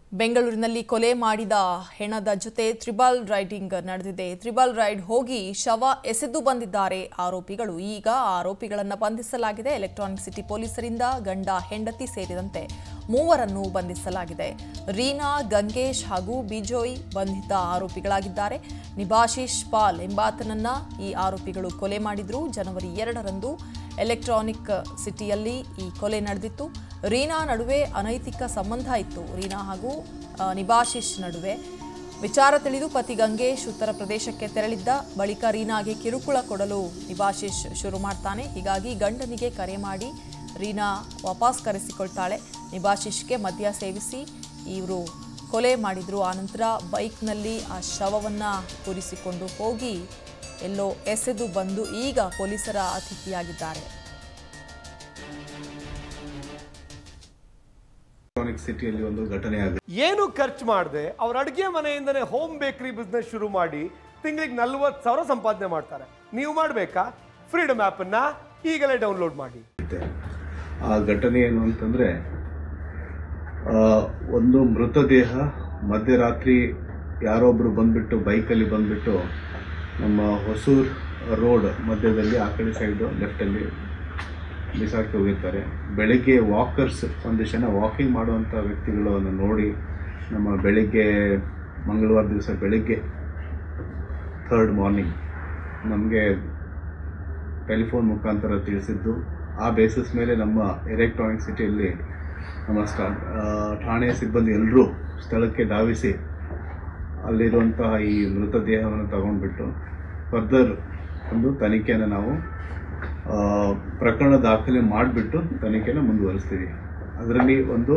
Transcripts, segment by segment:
ಬೆಂಗಳೂರಿನಲ್ಲಿ ಕೊಲೆ ಮಾಡಿದ ಹೆಣದ ಜೊತೆ ತ್ರಿಬಲ್ ರೈಡಿಂಗ್ ನಡೆದಿದೆ ತ್ರಿಬಲ್ ರೈಡ್ ಹೋಗಿ ಶವ ಎಸೆದು ಬಂದಿದ್ದಾರೆ ಆರೋಪಿಗಳು ಈಗ ಆರೋಪಿಗಳನ್ನು ಬಂಧಿಸಲಾಗಿದೆ ಎಲೆಕ್ಟ್ರಾನಿಕ್ ಸಿಟಿ ಪೊಲೀಸರಿಂದ ಗಂಡ ಹೆಂಡತಿ ಸೇರಿದಂತೆ ಮೂವರನ್ನು ಬಂಧಿಸಲಾಗಿದೆ ರೀನಾ ಗಂಗೇಶ್ ಹಾಗೂ ಬಿಜೋಯ್ ಬಂಧಿತ ಆರೋಪಿಗಳಾಗಿದ್ದಾರೆ ನಿಭಾಶಿಶ್ ಪಾಲ್ ಎಂಬಾತನನ್ನ ಈ ಆರೋಪಿಗಳು ಕೊಲೆ ಮಾಡಿದ್ರು ಜನವರಿ ಎರಡರಂದು ಎಲೆಕ್ಟ್ರಾನಿಕ್ ಸಿಟಿಯಲ್ಲಿ ಈ ಕೊಲೆ ನಡೆದಿತ್ತು ರೀನಾ ನಡುವೆ ಅನೈತಿಕ ಸಂಬಂಧ ಇತ್ತು ರೀನಾ ಹಾಗೂ ಆ, ನಿಭಾಶಿಶ್ ನಡುವೆ ವಿಚಾರ ತಿಳಿದು ಪತಿ ಗಂಗೇಶ್ ಉತ್ತರ ಪ್ರದೇಶಕ್ಕೆ ತೆರಳಿದ್ದ ಬಳಿಕ ರೀನಾಗೆ ಕಿರುಕುಳ ಕೊಡಲು ನಿಭಾಶಿಶ್ ಶುರು ಮಾಡ್ತಾನೆ ಹೀಗಾಗಿ ಗಂಡನಿಗೆ ಕರೆ ಮಾಡಿ ರೀನಾ ವಾಪಸ್ ಕರೆಸಿಕೊಳ್ತಾಳೆ ನಿಭಾಶಿಶ್ಗೆ ಮದ್ಯ ಸೇವಿಸಿ ಇವರು ಕೊಲೆ ಮಾಡಿದ್ರು ಆನಂತರ ಬೈಕ್ನಲ್ಲಿ ಆ ಶವವನ್ನು ಕೂರಿಸಿಕೊಂಡು ಹೋಗಿ ಎಲ್ಲೋ ಎಸೆದು ಬಂದು ಈಗ ಪೊಲೀಸರ ಅತಿಥಿಯಾಗಿದ್ದಾರೆ ಎಲೆಕ್ಟ್ರಾನಿಕ್ ಸಿಟಿಯಲ್ಲಿ ಒಂದು ಘಟನೆ ಆಗುತ್ತೆ ಏನು ಖರ್ಚು ಮಾಡದೆ ಅವ್ರ ಅಡುಗೆ ಮನೆಯಿಂದನೇ ಹೋಮ್ ಬೇಕರಿ ಬಿಸ್ನೆಸ್ ಶುರು ಮಾಡಿ ತಿಂಗಳಿಗೆ ನಲ್ವತ್ತು ಸಾವಿರ ಸಂಪಾದನೆ ಮಾಡ್ತಾರೆ ನೀವು ಮಾಡಬೇಕಾ ಫ್ರೀಡಮ್ ಆ್ಯಪನ್ನು ಈಗಲೇ ಡೌನ್ಲೋಡ್ ಮಾಡಿ ಆ ಘಟನೆ ಏನು ಅಂತಂದ್ರೆ ಆ, ಒಂದು ಮೃತದೇಹ ಮಧ್ಯರಾತ್ರಿ ಯಾರೊಬ್ರು ಬಂದ್ಬಿಟ್ಟು ಬೈಕಲ್ಲಿ ಬಂದ್ಬಿಟ್ಟು ನಮ್ಮ ಹೊಸೂರ್ ರೋಡ್ ಮಧ್ಯದಲ್ಲಿ ಆ ಕಡೆ ಸೈಡು ಲೆಫ್ಟಲ್ಲಿ ಬಿಸಾಕಿ ಹೋಗಿರ್ತಾರೆ ಬೆಳಗ್ಗೆ ವಾಕರ್ಸ್ ಒಂದಿಷ್ಟು ಜನ ವಾಕಿಂಗ್ ಮಾಡುವಂಥ ವ್ಯಕ್ತಿಗಳನ್ನು ನೋಡಿ ನಮ್ಮ ಬೆಳಿಗ್ಗೆ ಮಂಗಳವಾರ ದಿವಸ ಬೆಳಿಗ್ಗೆ ಥರ್ಡ್ ಮಾರ್ನಿಂಗ್ ನಮಗೆ ಟೆಲಿಫೋನ್ ಮುಖಾಂತರ ತಿಳಿಸಿದ್ದು ಆ ಬೇಸಿಸ್ ಮೇಲೆ ನಮ್ಮ ಎಲೆಕ್ಟ್ರಾನಿಕ್ ಸಿಟಿಯಲ್ಲಿ ನಮ್ಮ ಸ್ಟಾ ಆ, ಠಾಣೆಯ ಸಿಬ್ಬಂದಿ ಎಲ್ಲರೂ ಸ್ಥಳಕ್ಕೆ ಧಾವಿಸಿ ಅಲ್ಲಿರುವಂತಹ ಈ ಮೃತದೇಹವನ್ನು ತಗೊಂಡ್ಬಿಟ್ಟು ಫರ್ದರ್ ಒಂದು ತನಿಖೆಯನ್ನು ನಾವು ಆ, ಪ್ರಕರಣ ದಾಖಲೆ ಮಾಡಿಬಿಟ್ಟು ತನಿಖೆನ ಮುಂದುವರಿಸ್ತೀವಿ ಅದರಲ್ಲಿ ಒಂದು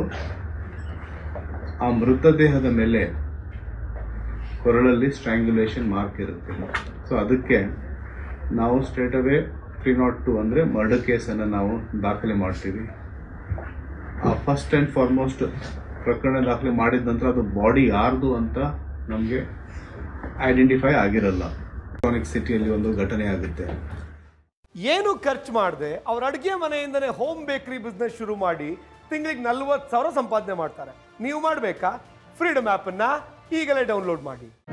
ಆ ಮೃತದೇಹದ ಮೇಲೆ ಕೊರಳಲ್ಲಿ ಸ್ಟ್ರ್ಯಾಂಗ್ಯುಲೇಷನ್ ಮಾರ್ಕ್ ಇರುತ್ತೆ ಸೊ ಅದಕ್ಕೆ ನಾವು straight away three not two ಅಂದರೆ ಮರ್ಡರ್ ಕೇಸನ್ನು ನಾವು ದಾಖಲೆ ಮಾಡ್ತೀವಿ ಆ ಫಸ್ಟ್ ಆ್ಯಂಡ್ ಫಾರ್ಮೋಸ್ಟ್ ಪ್ರಕರಣ ದಾಖಲೆ ಮಾಡಿದ ನಂತರ ಅದು ಬಾಡಿ ಯಾರ್ದು ಅಂತ ನಮಗೆ ಐಡೆಂಟಿಫೈ ಆಗಿರಲ್ಲ ಎಲೆಕ್ಟ್ರಾನಿಕ್ ಸಿಟಿಯಲ್ಲಿ ಒಂದು ಘಟನೆ ಆಗುತ್ತೆ ಏನು ಖರ್ಚು ಮಾಡದೆ ಅವ್ರ ಅಡುಗೆ ಮನೆಯಿಂದನೇ ಹೋಮ್ ಬೇಕರಿ ಬಿಸ್ನೆಸ್ ಶುರು ಮಾಡಿ ತಿಂಗಳಿಗೆ ನಲ್ವತ್ತು ಸಾವಿರ ಸಂಪಾದನೆ ಮಾಡ್ತಾರೆ ನೀವು ಮಾಡಬೇಕಾ ಫ್ರೀಡಮ್ ಆ್ಯಪನ್ನು ಈಗಲೇ ಡೌನ್ಲೋಡ್ ಮಾಡಿ